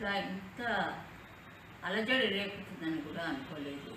ఇట్లా ఇంత అలజడి రేపుతుందని కూడా అనుకోలేదు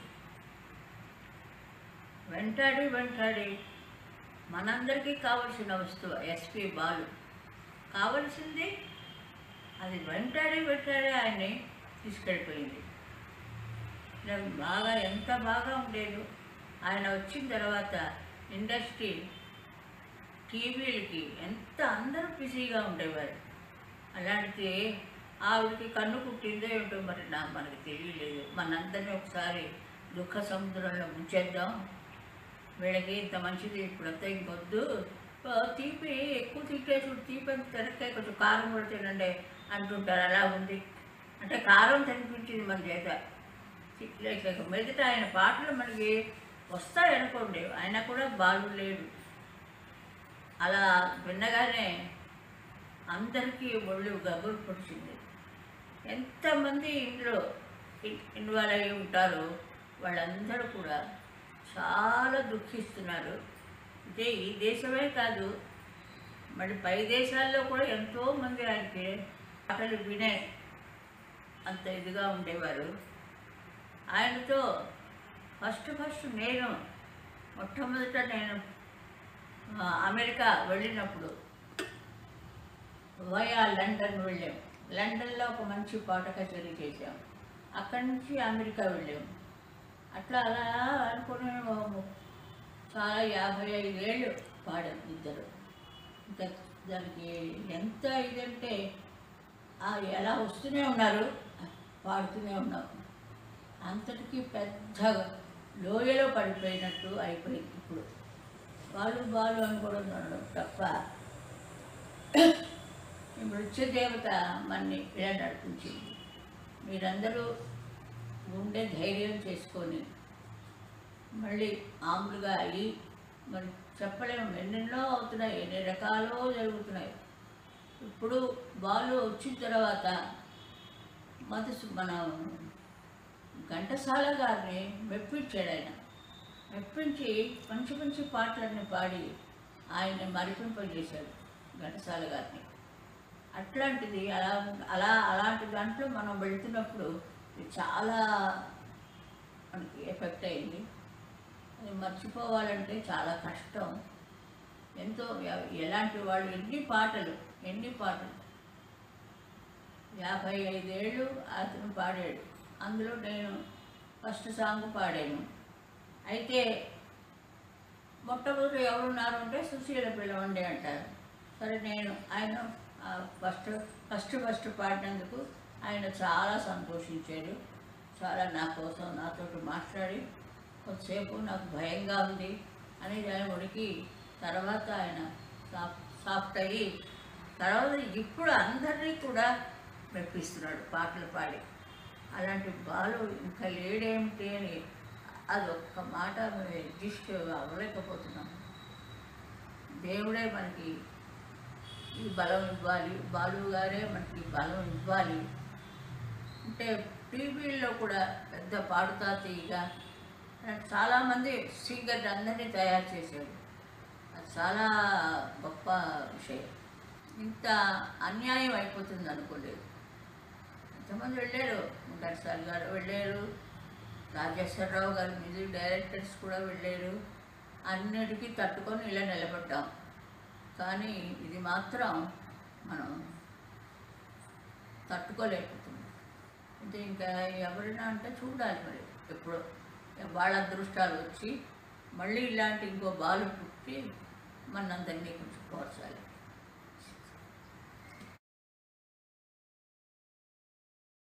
వెంటాడి వెంటాడి మనందరికీ కావలసిన వస్తువు ఎస్పి బాలు కావలసింది అది వెంటాడి వెంటాడి ఆయన్ని తీసుకెళ్ళిపోయింది ఇలా బాగా ఎంత బాగా ఉండేదో ఆయన వచ్చిన తర్వాత ఇండస్ట్రీ టీవీలకి ఎంత అందరూ బిజీగా ఉండేవారు అలాంటిది ఆవిడకి కన్ను కుట్టిందో ఏంటో మరి నాకు మనకి తెలియలేదు మనందరినీ ఒకసారి దుఃఖ సముద్రంలో ముంచేద్దాం వీళ్ళకి ఇంత మంచిది ఇప్పుడంతా ఇంకొద్దు ఆ, తీపి ఎక్కువ తిట్టేసి తీపి అంత తినకాయ కొంచెం కారం కూడా తినండి అంటుంటారు అలా ఉంది అంటే కారం తినిపించింది మన చేత లేక మీదట ఆయన పాటలు మనకి వస్తాయనుకోండి ఆయన కూడా బాగులేడు అలా విన్నగానే అందరికీ ఒళ్ళు గబురు పొడిచింది ఎంతమంది ఇందులో ఇన్- ఇన్వాల్వ్ అయి ఉంటారో వాళ్ళందరూ కూడా చాలా దుఃఖిస్తున్నారు అంటే ఈ దేశమే కాదు మరి పై దేశాల్లో కూడా ఎంతోమంది ఆయనకి పాటలు వినే అంత ఇదిగా ఉండేవారు ఆయనతో ఫస్ట్ ఫస్ట్ నేను మొట్టమొదట నేను ఆ, అమెరికా వెళ్ళినప్పుడు వయా లండన్ వెళ్ళాం లండన్లో ఒక మంచి పాట కచేరీ చేసాం అక్కడి నుంచి అమెరికా వెళ్ళాం అట్లా అలా అనుకుని చాలా యాభై ఐదు ఏళ్ళు పాడాం ఇద్దరు ఇంకా దానికి ఎంత ఇదంటే ఆ ఎలా వస్తూనే ఉన్నారు పాడుతూనే ఉన్నాం అంతటికీ పెద్ద లోయలో పడిపోయినట్టు అయిపోయింది ఇప్పుడు బాలు బాలు అనుకోవడం అనడం తప్ప ఈ మృత్యుదేవత మన్ని ఇలా నడిపించింది మీరందరూ గుండె ధైర్యం చేసుకొని మళ్ళీ మామూలుగా అయ్యి మరి చెప్పలేము ఎన్నెన్నో అవుతున్నాయి ఎన్ని రకాలో జరుగుతున్నాయి ఇప్పుడు బాలు వచ్చిన తర్వాత మధుసు మన ఘంటసాల గారిని మెప్పించాడు ఆయన మెప్పించి మంచి మంచి పాటలన్నీ పాడి ఆయన్ని మరిపింపజేశాడు ఘంటసాల గారిని అట్లాంటిది అలా అలా అలాంటి దాంట్లో మనం వెళ్తున్నప్పుడు ఇది చాలా మనకి ఎఫెక్ట్ అయింది అది మర్చిపోవాలంటే చాలా కష్టం ఎంతో ఎ- ఎలాంటి వాళ్ళు ఎన్ని పాటలు ఎన్ని పాటలు యాభై ఐదేళ్ళు అతను పాడాడు అందులో నేను ఫస్ట్ సాంగ్ పాడాను అయితే మొట్టమొదటి ఎవరున్నారు అంటే సుశీల పిల్లవండి అంటారు సరే నేను ఆయన ఆ, ఫస్ట్ ఫస్ట్ ఫస్ట్ పాడినందుకు ఆయన చాలా సంతోషించాడు చాలా నా కోసం నాతోటి మాట్లాడి కొద్దిసేపు నాకు భయంగా ఉంది అని ఆయన ఉడికి తర్వాత ఆయన సాఫ్ సాఫ్ట్ అయ్యి తర్వాత ఇప్పుడు అందరినీ కూడా మెప్పిస్తున్నాడు పాటలు పాడి అలాంటి బాలు ఇంకా లేడేమిటి అని అది ఒక్క మాట అడ్జస్ట్ అవ్వలేకపోతున్నాం దేవుడే మనకి ఈ బలం ఇవ్వాలి బాలు గారే మనకి బలం ఇవ్వాలి అంటే టీవీల్లో కూడా పెద్ద పాడుతా తీయగా చాలామంది సింగర్ అందరినీ తయారు చేశాడు అది చాలా గొప్ప విషయం ఇంత అన్యాయం అయిపోతుంది అనుకోలేదు ఎంతమంది వెళ్ళారు ఘంటసాల గారు వెళ్ళారు రాజేశ్వరరావు గారు మ్యూజిక్ డైరెక్టర్స్ కూడా వెళ్ళారు అన్నిటికీ తట్టుకొని ఇలా నిలబడ్డాం కానీ ఇది మాత్రం మనం తట్టుకోలేకపోతున్నాం అంటే ఇంకా ఎవరైనా అంటే చూడాలి మరి ఎప్పుడో వాళ్ళ అదృష్టాలు వచ్చి మళ్ళీ ఇలాంటి ఇంకో బాలు పుట్టి మనందరినీ కొంచెం పోర్చాలి